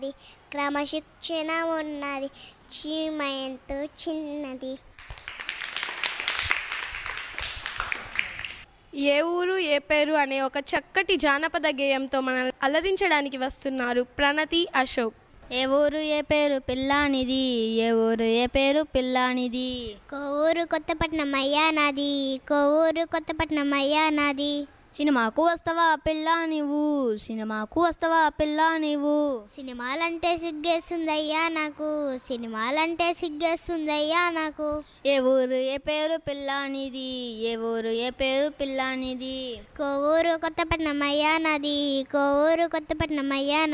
క్రమశిక్షణ ఉన్నది చీమ ఎంతో చిన్నది ఏ ఊరు ఏ పేరు అనే ఒక చక్కటి జానపద గేయంతో మనల్ని అలరించడానికి వస్తున్నారు ప్రణతి అశోక్ ఏ ఊరు ఏ పేరు పిల్లానిది ఏ ఊరు ఏ పేరు పిల్లానిది కోవూరు కొత్తపట్నం అయ్యా నాది కోవూరు కొత్తపట్నం అయ్యా నాది సినిమాకు వస్తావా పిల్లా నీవు సినిమాకు వస్తావా పిల్లా నీవు సినిమాలంటే సిగ్గేస్తుందయ్యా నాకు సినిమాలంటే సిగ్గేస్తుందయ్యా నాకు ఏ ఊరు ఏ పేరు పిల్లానిది ఏ ఊరు ఏ పేరు పిల్లానిది కోవూరు కొత్తపట్నం అయ్యా నాది కోవూరు కొత్తపట్నం అయ్యా